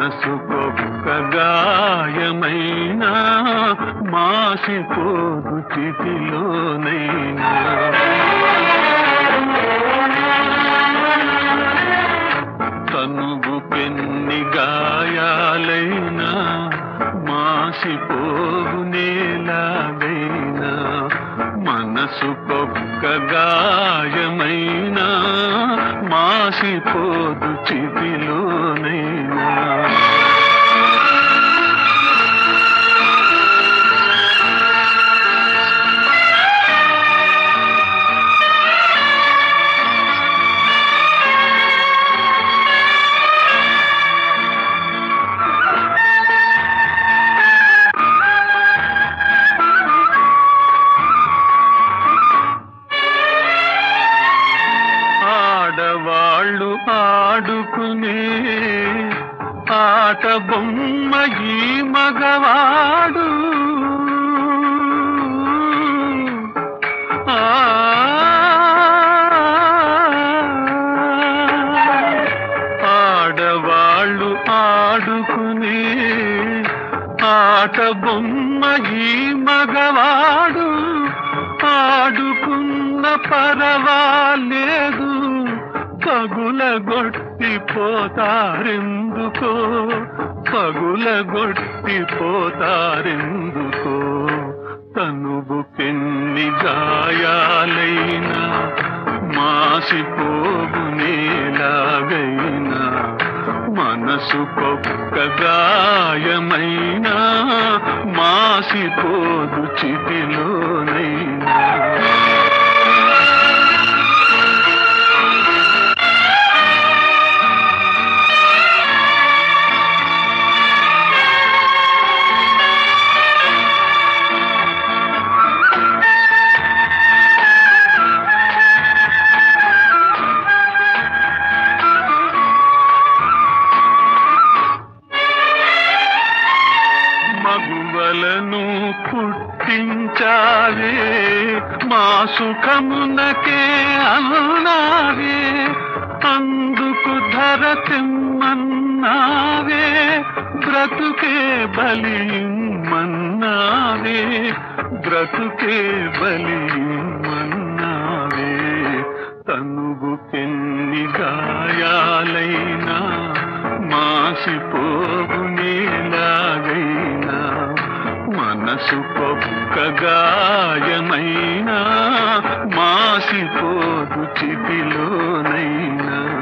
మనసుకొక్క గాయమైనా మాసిపోదు చితిలోనైనా తనుగు పెన్ని గాయాలైనా మాసిపోవు నేలాగైనా మనసుకొక్క గాయమైనా మాసిపోదు చితిలోనైనా ఆడవాళ్ళు ఆడుకునే ఆట బొమ్మ ఈ మగవాడు ఆ ఆడవాళ్ళు ఆడుకునే ఆట బొమ్మ ఈ మగవాడు ఆడుకున్న పరవాలేదు పగులగొట్టి పోతారెందుకో పగులగొట్టి పోతారెందుకో తనుగు పెన్ని గాయాలైనా మాసిపోగు నేలాగైనా మనసుకొక్క గాయమైనా మాసిపోదు చితిలోనైనా మగువలను పుట్టించావే మా సుఖమునకే అన్నావే అందుకు ధర తెమ్మన్నావే బ్రతుకే బలిమన్నావే బ్రతుకే బలిమన్నావే తనుగు పెన్ని గాయాలైనా మాసిపోగు నేలాగైనా మనసు పొక్క గాయమైనా మాసిపోదు చితిలోనైనా